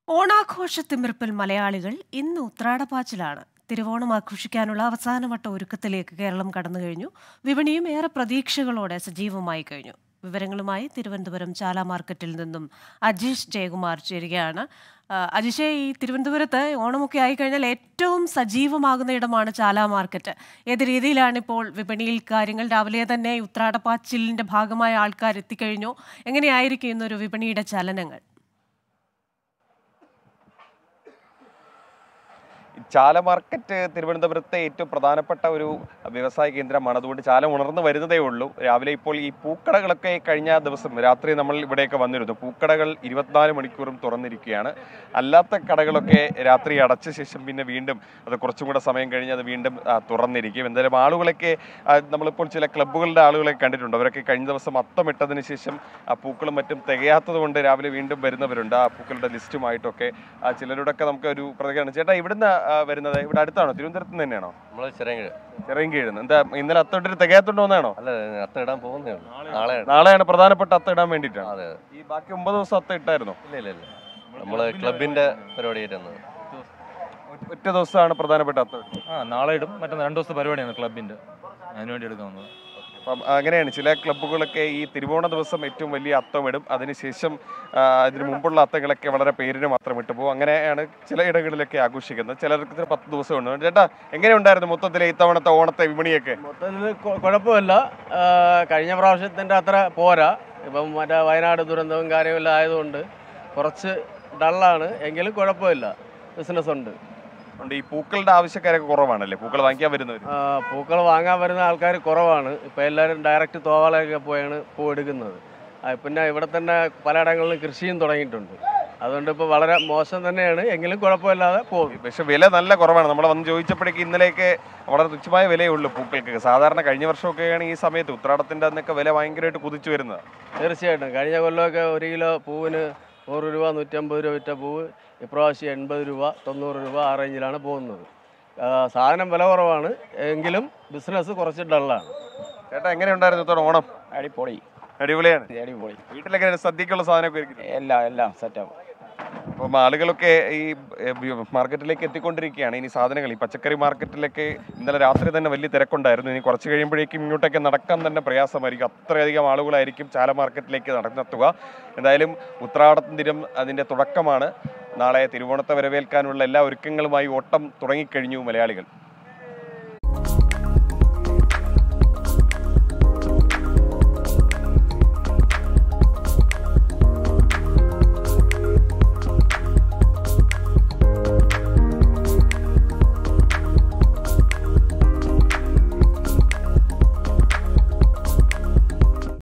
ഓണാഘോഷത്തിമിർപ്പിൽ മലയാളികൾ ഇന്ന് ഉത്രാടപ്പാച്ചിലാണ് തിരുവോണം ആഘോഷിക്കാനുള്ള അവസാനവട്ട ഒരുക്കത്തിലേക്ക് കേരളം കടന്നു കഴിഞ്ഞു വിപണിയും ഏറെ പ്രതീക്ഷകളോടെ സജീവമായി കഴിഞ്ഞു വിവരങ്ങളുമായി തിരുവനന്തപുരം ചാല മാർക്കറ്റിൽ നിന്നും അജീഷ് ജയകുമാർ ചേരുകയാണ് ആ, അജീഷേ ഈ തിരുവനന്തപുരത്ത് ഓണമൊക്കെ ആയിക്കഴിഞ്ഞാൽ ഏറ്റവും സജീവമാകുന്ന ഇടമാണ് ചാല മാർക്കറ്റ് ഏത് രീതിയിലാണ് ഇപ്പോൾ വിപണിയിൽ കാര്യങ്ങൾ രാവിലെ തന്നെ ഈ ഉത്രാടപ്പാച്ചിലിന്റെ ഭാഗമായ ആൾക്കാർ എത്തിക്കഴിഞ്ഞു എങ്ങനെയായിരിക്കും ഇന്നൊരു വിപണിയുടെ ചലനങ്ങൾ ചാല മാർക്കറ്റ് തിരുവനന്തപുരത്തെ ഏറ്റവും പ്രധാനപ്പെട്ട ഒരു വ്യവസായ കേന്ദ്രമാണ് അതുകൊണ്ട് ചാല ഉണർന്നു വരുന്നതേ ഉള്ളൂ രാവിലെ ഇപ്പോൾ ഈ പൂക്കടകളൊക്കെ കഴിഞ്ഞ ദിവസം രാത്രി നമ്മൾ ഇവിടെയൊക്കെ വന്നിരുന്നു പൂക്കടകൾ ഇരുപത്തിനാല് മണിക്കൂറും തുറന്നിരിക്കുകയാണ് അല്ലാത്ത കടകളൊക്കെ രാത്രി അടച്ച ശേഷം പിന്നെ വീണ്ടും അത് കുറച്ചും കൂടെ സമയം കഴിഞ്ഞ് അത് വീണ്ടും ആ, തുറന്നിരിക്കും എന്തായാലും ആളുകളൊക്കെ ആ, നമ്മളിപ്പോൾ ചില ക്ലബ്ബുകളുടെ ആളുകളെ കണ്ടിട്ടുണ്ട് അവരൊക്കെ കഴിഞ്ഞ ദിവസം അത്തമിട്ടതിന് ശേഷം ആ പൂക്കളും മറ്റും തികയാത്തത് കൊണ്ട് രാവിലെ വീണ്ടും വരുന്നവരുണ്ട് ആ പൂക്കളുടെ ലിസ്റ്റുമായിട്ടൊക്കെ ആ, ചിലരോടൊക്കെ നമുക്ക് ഒരു പ്രതികരണം ചേട്ടാ ഇവിടുന്ന് ആ, വരുന്നത് ഇവിടെ അടുത്താണോ തിരുവനന്തപുരത്ത് നിന്ന് തന്നെയാണോ നമ്മള് ചിറങ്ങ് ചെറിയങ്കീഴുന്ന് എന്താ ഇന്നലെ അത്തോട്ടിട്ട് തികയാത്തോണ്ട് വന്നാണോ അല്ല അത്ത ഇടാൻ പോകുന്നേ ഉള്ളൂ നാളെ നാളെയാണ് പ്രധാനപ്പെട്ട അത്ത ഇടാൻ വേണ്ടിയിട്ടാണ് അതെ ഈ ബാക്കി ഒമ്പത് ദിവസം അത്ത ഇട്ടായിരുന്നോ ഇല്ല ഇല്ല ഇല്ല നമ്മള് ക്ലബിന്റെ പരിപാടി ആയിരുന്നു ഒറ്റ- ഒറ്റ ദിവസമാണ് പ്രധാനപ്പെട്ട അത്ത ഇട്ടത്. ആ നാളെ ഇടും മറ്റേ രണ്ട് ദിവസത്തെ പരിപാടിയാണ് ക്ലബിന്റെ അതിനു വേണ്ടി എടുക്കാൻ വന്നത് അപ്പം അങ്ങനെയാണ് ചില ക്ലബ്ബുകളൊക്കെ ഈ തിരുവോണ ദിവസം ഏറ്റവും വലിയ അത്തം ഇടും അതിനുശേഷം ആ, അതിന് മുമ്പുള്ള അത്തങ്ങളൊക്കെ വളരെ പേരിന് മാത്രം ഇട്ട് പോകും അങ്ങനെയാണ് ചില ഇടങ്ങളിലൊക്കെ ആഘോഷിക്കുന്നത് ചിലർക്ക് ഇത് പത്ത് ദിവസം ഉണ്ട് ചേട്ടാ എങ്ങനെയുണ്ടായിരുന്നു മൊത്തത്തിൽ ഇത്തവണത്തെ ഓണത്തെ വിപണിയൊക്കെ മൊത്തത്തിൽ കൊ- കുഴപ്പമില്ല ആ, കഴിഞ്ഞ പ്രാവശ്യത്തിൻ്റെ അത്ര പോരാ ഇപ്പം മറ്റേ വയനാട് ദുരന്തവും കാര്യമെല്ലാം ആയതുകൊണ്ട് കുറച്ച് ഡള്ളാണ് എങ്കിലും കുഴപ്പമില്ല ബിസിനസ് ഉണ്ട് അതുകൊണ്ട് ഈ പൂക്കളുടെ ആവശ്യക്കാരൊക്കെ കുറവാണല്ലേ പൂക്കൾ വാങ്ങിക്കാൻ വരുന്നവർ ആ, പൂക്കൾ വാങ്ങാൻ വരുന്ന ആൾക്കാർ കുറവാണ് ഇപ്പം എല്ലാവരും ഡയറക്റ്റ് തോവാളയൊക്കെ പോയാണ് പൂ എടുക്കുന്നത് ആ, പിന്നെ ഇവിടെ തന്നെ പലയിടങ്ങളിലും കൃഷിയും തുടങ്ങിയിട്ടുണ്ട് അതുകൊണ്ട് ഇപ്പോൾ വളരെ മോശം തന്നെയാണ് എങ്കിലും കുഴപ്പമില്ലാതെ പോകും പക്ഷെ വില നല്ല കുറവാണ് നമ്മൾ വന്ന് ചോദിച്ചപ്പോഴേക്ക് ഇന്നലെയൊക്കെ വളരെ തുച്ഛമായ വിലയേ ഉള്ളൂ പൂക്കൾക്ക് സാധാരണ കഴിഞ്ഞ വർഷമൊക്കെയാണ് ഈ സമയത്ത് ഉത്രാടത്തിന്റെ അന്നൊക്കെ വില ഭയങ്കരമായിട്ട് കുതിച്ചു വരുന്നത് തീർച്ചയായിട്ടും കഴിഞ്ഞ കൊല്ലമൊക്കെ ഒരു കിലോ പൂവിന് നൂറ് രൂപ നൂറ്റമ്പത് രൂപ വിറ്റ പൂവ് ഇപ്രാവശ്യം എൺപത് രൂപ തൊണ്ണൂറ് രൂപ ആ റേഞ്ചിലാണ് പോകുന്നത് ആ, സാധനം വില കുറവാണ് എങ്കിലും ബിസിനസ് കുറച്ച് ഡള്ളാണ് ചേട്ടാ എങ്ങനെയുണ്ടായിരുന്നു ഇത്തവണ ഓണം അടിപൊളി അടിപൊളിയാണ് അടിപൊളി വീട്ടിലൊക്കെ സദ്യക്കുള്ള സാധനമൊക്കെ ഒരുക്കി എല്ലാം എല്ലാം സെറ്റപ്പ് അപ്പം ആളുകളൊക്കെ ഈ ഏ, ബി- മാർക്കറ്റിലേക്ക് എത്തിക്കൊണ്ടിരിക്കുകയാണ് ഇനി സാധനങ്ങൾ ഈ പച്ചക്കറി മാർക്കറ്റിലൊക്കെ ഇന്നലെ രാത്രി തന്നെ വലിയ തിരക്കുണ്ടായിരുന്നു ഇനി കുറച്ച് കഴിയുമ്പോഴേക്കും ഇങ്ങോട്ടൊക്കെ നടക്കാൻ തന്നെ പ്രയാസമായിരിക്കും അത്രയധികം ആളുകളായിരിക്കും ചാല മാർക്കറ്റിലേക്ക് നടന്നെത്തുക എന്തായാലും ഉത്രാടത്തിനും ദിനം അതിൻ്റെ തുടക്കമാണ് നാളെ തിരുവോണത്തെ വരവേൽക്കാനുള്ള എല്ലാ ഒരുക്കങ്ങളുമായി ഓട്ടം തുടങ്ങിക്കഴിഞ്ഞു മലയാളികൾ